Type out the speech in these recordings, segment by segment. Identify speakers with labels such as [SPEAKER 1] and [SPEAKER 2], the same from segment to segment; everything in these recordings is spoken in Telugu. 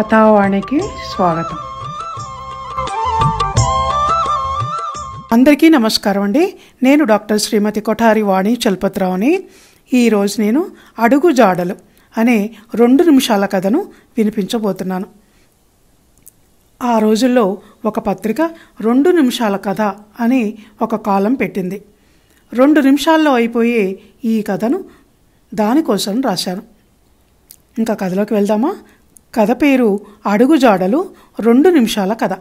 [SPEAKER 1] కథావాణికి స్వాగతం అందరికీ నమస్కారం అండి నేను డాక్టర్ శ్రీమతి కొఠారి వాణి చలపతిరావుని ఈరోజు నేను అడుగు జాడలు అనే రెండు నిమిషాల కథను వినిపించబోతున్నాను ఆ రోజుల్లో ఒక పత్రిక రెండు నిమిషాల కథ అని ఒక కాలం పెట్టింది రెండు నిమిషాల్లో అయిపోయే ఈ కథను దానికోసం రాశాను ఇంకా కథలోకి వెళ్దామా కథ పేరు అడుగుజాడలు రెండు నిమిషాల కథ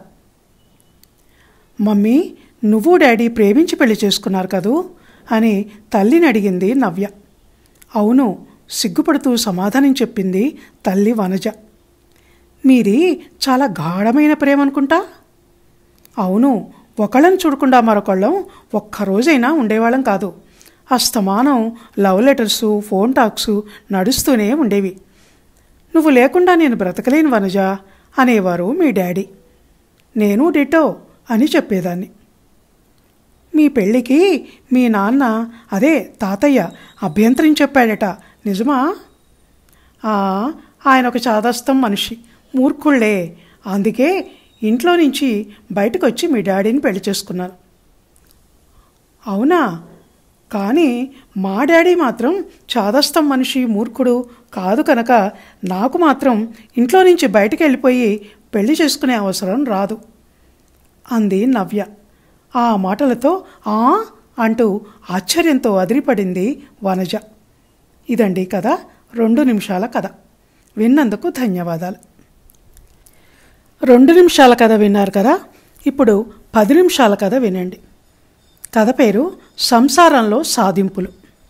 [SPEAKER 1] మమ్మీ నువ్వు డాడీ ప్రేమించి పెళ్లి చేసుకున్నారు కదూ అని తల్లిని అడిగింది నవ్య అవును సిగ్గుపడుతూ సమాధానం చెప్పింది తల్లి వనజ మీది చాలా గాఢమైన ప్రేమ అనుకుంటా అవును ఒకళ్ళని చూడకుండా మరొకళ్ళం ఒక్కరోజైనా ఉండేవాళ్ళం కాదు అస్తమానం లవ్ లెటర్సు ఫోన్ టాక్సు నడుస్తూనే ఉండేవి నువ్వు లేకుండా నేను బ్రతకలేను వనజ అనేవారు మీ డాడీ నేను డిటో అని చెప్పేదాన్ని మీ పెళ్ళికి మీ నాన్న అదే తాతయ్య అభ్యంతరం చెప్పాడట నిజమా "ఆ, ఆయన ఒక చాదస్తం మనిషి మూర్ఖుళ్ళే అందుకే ఇంట్లో నుంచి బయటకు వచ్చి మీ డాడీని పెళ్లి చేసుకున్నాను అవునా కానీ మా డాడీ మాత్రం చాదస్తం మనిషి మూర్ఖుడు కాదు కనుక నాకు మాత్రం ఇంట్లో నుంచి బయటికి వెళ్ళిపోయి పెళ్లి చేసుకునే అవసరం రాదు అంది నవ్య ఆ మాటలతో ఆ అంటూ ఆశ్చర్యంతో అదిరిపడింది వనజ ఇదండి కథ రెండు నిమిషాల కథ విన్నందుకు ధన్యవాదాలు రెండు నిమిషాల కథ విన్నారు కదా ఇప్పుడు పది నిమిషాల కథ వినండి కథ పేరు సంసారంలో సాధింపులు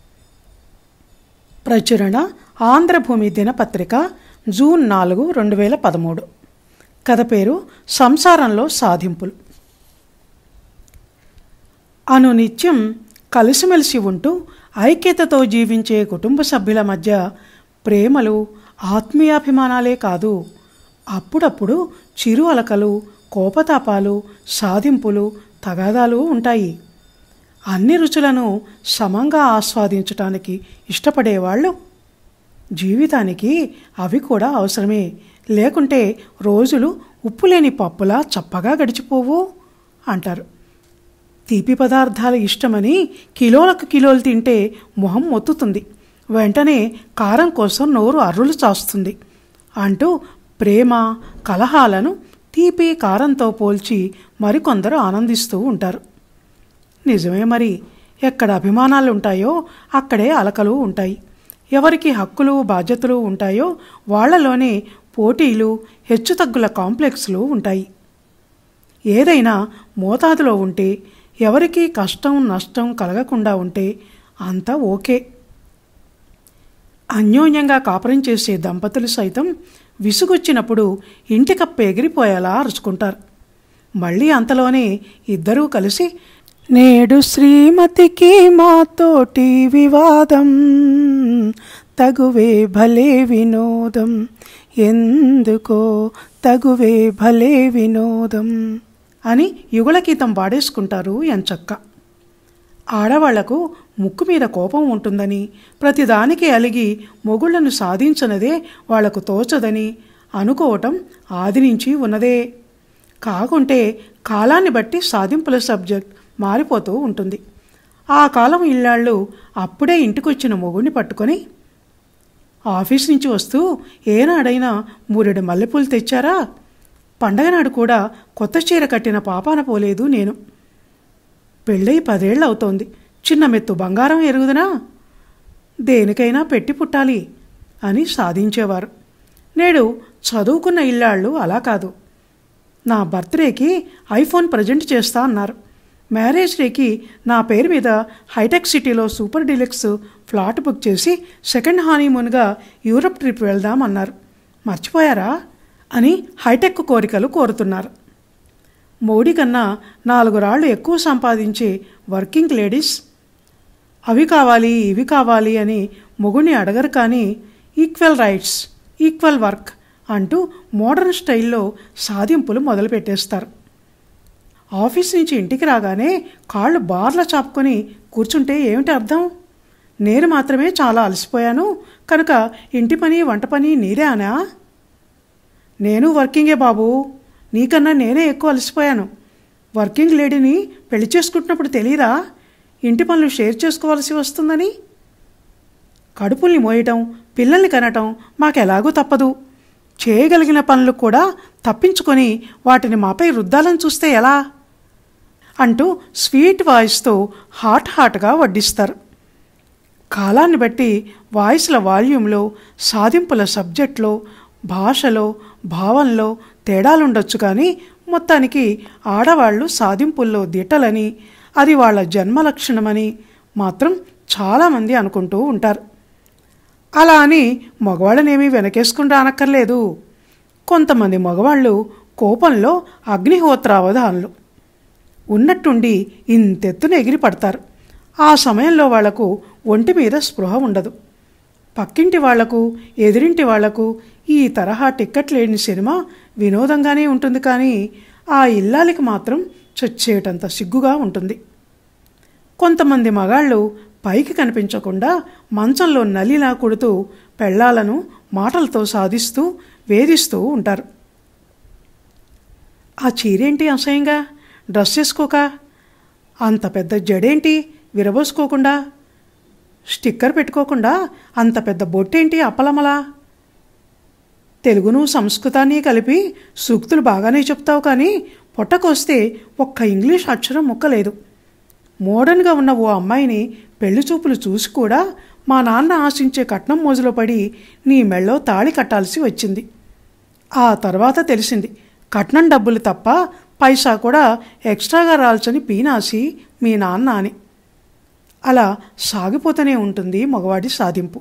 [SPEAKER 1] ప్రచురణ ఆంధ్రభూమి దినపత్రిక జూన్ నాలుగు రెండు వేల పదమూడు కథ పేరు సంసారంలో సాధింపులు అనునిత్యం కలిసిమెలిసి ఉంటూ ఐక్యతతో జీవించే కుటుంబ సభ్యుల మధ్య ప్రేమలు ఆత్మీయాభిమానాలే కాదు అప్పుడప్పుడు చిరు అలకలు కోపతాపాలు సాధింపులు తగాదాలు ఉంటాయి అన్ని రుచులను సమంగా ఆస్వాదించటానికి ఇష్టపడేవాళ్ళు జీవితానికి అవి కూడా అవసరమే లేకుంటే రోజులు ఉప్పులేని పప్పులా చప్పగా గడిచిపోవు అంటారు తీపి పదార్థాలు ఇష్టమని కిలోలకు కిలోలు తింటే మొహం మొత్తుతుంది వెంటనే కారం కోసం నోరు అర్రులు చాస్తుంది అంటూ ప్రేమ కలహాలను తీపి కారంతో పోల్చి మరికొందరు ఆనందిస్తూ ఉంటారు నిజమే మరి ఎక్కడ అభిమానాలు ఉంటాయో అక్కడే అలకలు ఉంటాయి ఎవరికి హక్కులు బాధ్యతలు ఉంటాయో వాళ్ళలోనే పోటీలు హెచ్చుతగ్గుల కాంప్లెక్స్లు ఉంటాయి ఏదైనా మోతాదులో ఉంటే ఎవరికీ కష్టం నష్టం కలగకుండా ఉంటే అంతా ఓకే అన్యోన్యంగా కాపురం చేసే దంపతులు సైతం విసుగొచ్చినప్పుడు ఇంటి కప్ప ఎగిరిపోయేలా అరుచుకుంటారు మళ్ళీ అంతలోనే ఇద్దరూ కలిసి నేడు శ్రీమతికి మాతోటి వివాదం తగువే భలే వినోదం ఎందుకో తగువే భలే వినోదం అని యుగళగీతం పాడేసుకుంటారు ఎంచక్క ఆడవాళ్లకు ముక్కు మీద కోపం ఉంటుందని ప్రతిదానికి అలిగి మొగుళ్లను సాధించనదే వాళ్లకు తోచదని అనుకోవటం ఆది నుంచి ఉన్నదే కాకుంటే కాలాన్ని బట్టి సాధింపుల సబ్జెక్ట్ మారిపోతూ ఉంటుంది ఆ కాలం ఇళ్ళాళ్ళు అప్పుడే ఇంటికొచ్చిన మొగుడిని పట్టుకొని ఆఫీస్ నుంచి వస్తూ ఏనాడైనా మూరెడు మల్లెపూలు తెచ్చారా పండగ నాడు కూడా కొత్త చీర కట్టిన పాపాన పోలేదు నేను పెళ్ళై పదేళ్ళు అవుతోంది చిన్న మెత్తు బంగారం ఎరుగుదనా దేనికైనా పెట్టి పుట్టాలి అని సాధించేవారు నేడు చదువుకున్న ఇల్లాళ్ళు అలా కాదు నా బర్త్డేకి ఐఫోన్ ప్రజెంట్ చేస్తా అన్నారు మ్యారేజ్ డేకి నా పేరు మీద హైటెక్ సిటీలో సూపర్ డీలక్స్ ఫ్లాట్ బుక్ చేసి సెకండ్ హానీమూన్గా యూరప్ ట్రిప్ వెళ్దాం అన్నారు మర్చిపోయారా అని హైటెక్ కోరికలు కోరుతున్నారు మోడీ కన్నా నాలుగు రాళ్ళు ఎక్కువ సంపాదించే వర్కింగ్ లేడీస్ అవి కావాలి ఇవి కావాలి అని మొగుడిని అడగరు కానీ ఈక్వల్ రైట్స్ ఈక్వల్ వర్క్ అంటూ మోడర్న్ స్టైల్లో సాధింపులు మొదలుపెట్టేస్తారు ఆఫీస్ నుంచి ఇంటికి రాగానే కాళ్ళు బార్ల చాపుకొని కూర్చుంటే ఏమిటి అర్థం నేను మాత్రమే చాలా అలసిపోయాను కనుక ఇంటి పని వంట పని నీరే అనా నేను వర్కింగే బాబు నీకన్నా నేనే ఎక్కువ అలసిపోయాను వర్కింగ్ లేడీని పెళ్లి చేసుకుంటున్నప్పుడు తెలియరా ఇంటి పనులు షేర్ చేసుకోవాల్సి వస్తుందని కడుపుల్ని మోయటం పిల్లల్ని కనటం మాకెలాగూ తప్పదు చేయగలిగిన పనులు కూడా తప్పించుకొని వాటిని మాపై రుద్దాలని చూస్తే ఎలా అంటూ స్వీట్ వాయిస్తో హాట్ హాట్గా వడ్డిస్తారు కాలాన్ని బట్టి వాయిస్ల వాల్యూమ్లో సాధింపుల సబ్జెక్ట్లో భాషలో భావంలో తేడాలుండొచ్చు కానీ మొత్తానికి ఆడవాళ్ళు సాధింపుల్లో దిట్టలని అది వాళ్ళ జన్మ లక్షణమని మాత్రం చాలామంది అనుకుంటూ ఉంటారు అలా అని మగవాళ్ళనేమీ వెనకేసుకుని రానక్కర్లేదు కొంతమంది మగవాళ్ళు కోపంలో అగ్నిహోత్రావధానులు ఉన్నట్టుండి ఇంతెత్తున ఎగిరి పడతారు ఆ సమయంలో వాళ్లకు ఒంటి మీద స్పృహ ఉండదు పక్కింటి వాళ్లకు ఎదిరింటి వాళ్లకు ఈ తరహా టిక్కెట్ లేని సినిమా వినోదంగానే ఉంటుంది కానీ ఆ ఇల్లాలికి మాత్రం చచ్చేటంత సిగ్గుగా ఉంటుంది కొంతమంది మగాళ్ళు పైకి కనిపించకుండా మంచంలో నలిలా కొడుతూ పెళ్ళాలను మాటలతో సాధిస్తూ వేధిస్తూ ఉంటారు ఆ చీరేంటి అసహ్యంగా డ్రెస్ వేసుకోక అంత పెద్ద జడేంటి విరబోసుకోకుండా స్టిక్కర్ పెట్టుకోకుండా అంత పెద్ద బొట్టేంటి అప్పలమలా తెలుగును సంస్కృతాన్ని కలిపి సూక్తులు బాగానే చెప్తావు కానీ పొట్టకొస్తే ఒక్క ఇంగ్లీష్ అక్షరం ముక్కలేదు మోడర్న్గా ఉన్న ఓ అమ్మాయిని పెళ్లి చూపులు చూసి కూడా మా నాన్న ఆశించే కట్నం మోజులో పడి నీ మెళ్ళో తాళి కట్టాల్సి వచ్చింది ఆ తర్వాత తెలిసింది కట్నం డబ్బులు తప్ప పైసా కూడా ఎక్స్ట్రాగా రాల్చని పీనాసి మీ నాన్న అని అలా సాగిపోతూనే ఉంటుంది మగవాడి సాధింపు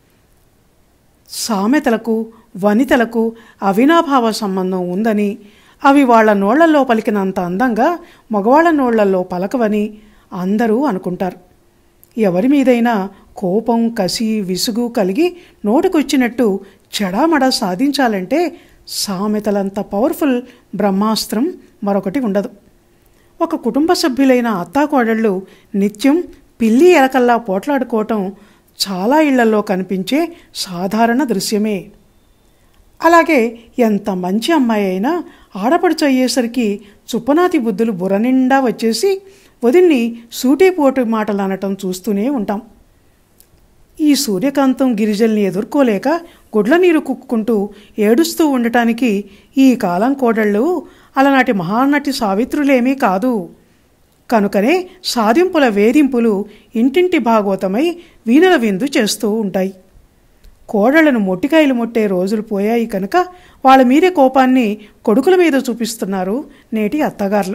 [SPEAKER 1] సామెతలకు వనితలకు అవినాభావ సంబంధం ఉందని అవి వాళ్ళ నోళ్లలో పలికినంత అందంగా మగవాళ్ళ నోళ్లలో పలకవని అందరూ అనుకుంటారు ఎవరి మీదైనా కోపం కసి విసుగు కలిగి నోటికొచ్చినట్టు చెడామడా సాధించాలంటే సామెతలంత పవర్ఫుల్ బ్రహ్మాస్త్రం మరొకటి ఉండదు ఒక కుటుంబ సభ్యులైన అత్తాకోడళ్ళు నిత్యం పిల్లి ఎలకల్లా పోట్లాడుకోవటం చాలా ఇళ్లలో కనిపించే సాధారణ దృశ్యమే అలాగే ఎంత మంచి అమ్మాయి అయినా ఆడపడుచు అయ్యేసరికి చుప్పనాతి బుద్ధులు బుర్ర నిండా వచ్చేసి వదిన్ని సూటిపోటు మాటలు అనటం చూస్తూనే ఉంటాం ఈ సూర్యకాంతం గిరిజల్ని ఎదుర్కోలేక గుడ్ల నీరు కుక్కుంటూ ఏడుస్తూ ఉండటానికి ఈ కాలం కోడళ్ళు అలనాటి మహానటి సావిత్రులేమీ కాదు కనుకనే సాధింపుల వేధింపులు ఇంటింటి భాగవతమై వీణల విందు చేస్తూ ఉంటాయి కోడళ్లను మొట్టికాయలు మొట్టే రోజులు పోయాయి కనుక వాళ్ళ మీదే కోపాన్ని కొడుకుల మీద చూపిస్తున్నారు నేటి అత్తగారులు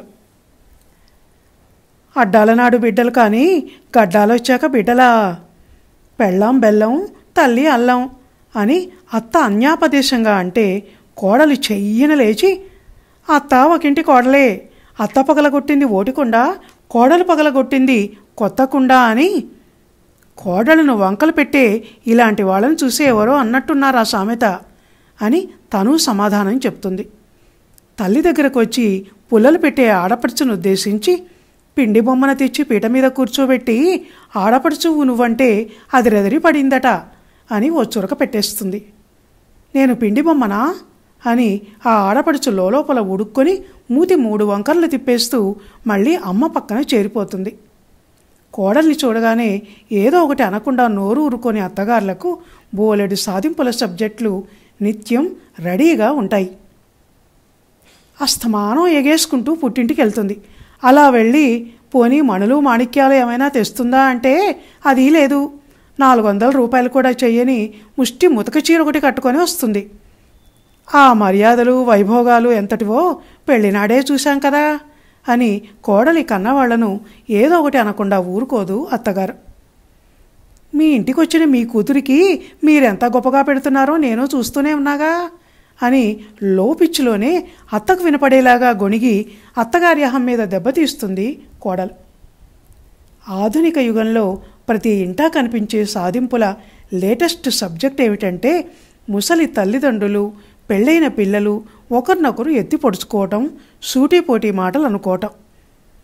[SPEAKER 1] అడ్డాల నాడు బిడ్డలు కానీ గడ్డాలొచ్చాక బిడ్డలా పెళ్ళాం బెల్లం తల్లి అల్లం అని అత్త అన్యాపదేశంగా అంటే కోడలు చెయ్యన లేచి అత్త ఒకింటి కోడలే అత్త పగలగొట్టింది ఓటికుండా కోడలు పగలగొట్టింది కొత్తకుండా అని కోడలను వంకలు పెట్టే ఇలాంటి వాళ్ళని చూసి ఎవరో అన్నట్టున్నారు ఆ సామెత అని తను సమాధానం చెప్తుంది తల్లి దగ్గరకు వచ్చి పుల్లలు పెట్టే ఆడపడుచును ఉద్దేశించి పిండి బొమ్మన తెచ్చి పీట మీద కూర్చోబెట్టి ఆడపడుచువు నువ్వంటే అది రెదరి పడిందట అని ఓ చురక పెట్టేస్తుంది నేను పిండి బొమ్మనా అని ఆ ఆడపడుచు లోపల ఉడుక్కొని మూతి మూడు వంకర్లు తిప్పేస్తూ మళ్ళీ అమ్మ పక్కన చేరిపోతుంది కోడల్ని చూడగానే ఏదో ఒకటి అనకుండా నోరు ఊరుకొని అత్తగారులకు బోలెడు సాధింపుల సబ్జెక్టులు నిత్యం రెడీగా ఉంటాయి అస్తమానం ఎగేసుకుంటూ పుట్టింటికి వెళ్తుంది అలా వెళ్ళి పోనీ మణులు మాణిక్యాలు ఏమైనా తెస్తుందా అంటే అది లేదు నాలుగు వందల రూపాయలు కూడా చెయ్యని ముష్టి ముతక చీర ఒకటి కట్టుకొని వస్తుంది ఆ మర్యాదలు వైభోగాలు ఎంతటివో పెళ్లినాడే చూశాం కదా అని కోడలి కన్నవాళ్లను ఏదో ఒకటి అనకుండా ఊరుకోదు అత్తగారు మీ ఇంటికి వచ్చిన మీ కూతురికి మీరెంత గొప్పగా పెడుతున్నారో నేను చూస్తూనే ఉన్నాగా అని లోపిచ్చిలోనే అత్తకు వినపడేలాగా గొణిగి అత్తగారి అహం మీద దెబ్బతీస్తుంది కోడలు ఆధునిక యుగంలో ప్రతి ఇంటా కనిపించే సాధింపుల లేటెస్ట్ సబ్జెక్ట్ ఏమిటంటే ముసలి తల్లిదండ్రులు పెళ్ళైన పిల్లలు ఒకరినొకరు ఎత్తి పొడుచుకోవటం సూటిపోటీ మాటలు అనుకోవటం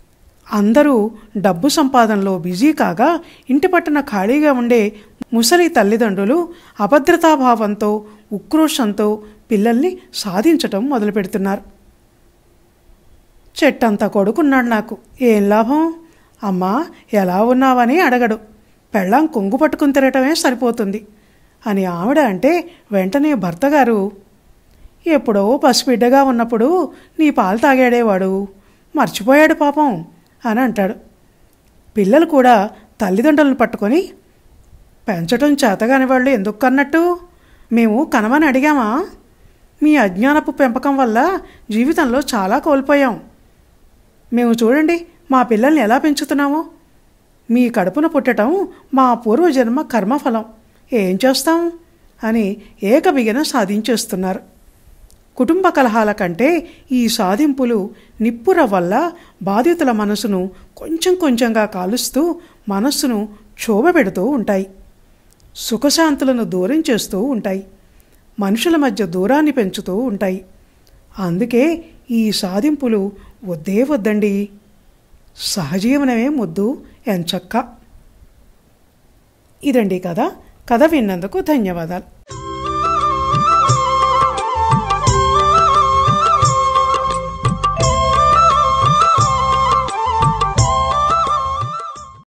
[SPEAKER 1] అందరూ డబ్బు సంపాదనలో బిజీ కాగా ఇంటి పట్టున ఖాళీగా ఉండే ముసలి తల్లిదండ్రులు అభద్రతాభావంతో ఉక్రోషంతో పిల్లల్ని సాధించటం మొదలుపెడుతున్నారు చెట్టంతా కొడుకున్నాడు నాకు ఏం లాభం అమ్మా ఎలా ఉన్నావని అడగడు పెళ్ళాం కొంగు పట్టుకుని తిరగటమే సరిపోతుంది అని ఆవిడ అంటే వెంటనే భర్త గారు ఎప్పుడో పసిబిడ్డగా ఉన్నప్పుడు నీ పాలు తాగాడేవాడు మర్చిపోయాడు పాపం అని అంటాడు పిల్లలు కూడా తల్లిదండ్రులను పట్టుకొని పెంచటం చేతగాని వాళ్ళు ఎందుకు కన్నట్టు మేము కనమని అడిగామా మీ అజ్ఞానపు పెంపకం వల్ల జీవితంలో చాలా కోల్పోయాం మేము చూడండి మా పిల్లల్ని ఎలా పెంచుతున్నామో మీ కడుపున పుట్టటం మా పూర్వజన్మ కర్మఫలం ఏం చేస్తాం అని ఏకబిగిన సాధించేస్తున్నారు కుటుంబ కలహాల కంటే ఈ సాధింపులు నిప్పుర వల్ల బాధితుల మనసును కొంచెం కొంచెంగా కాలుస్తూ మనస్సును క్షోభపెడుతూ ఉంటాయి సుఖశాంతులను దూరం చేస్తూ ఉంటాయి మనుషుల మధ్య దూరాన్ని పెంచుతూ ఉంటాయి అందుకే ఈ సాధింపులు వద్దే వద్దండి సహజీవనమే ముద్దు ఎంచక్క ఇదండి కథ కథ విన్నందుకు ధన్యవాదాలు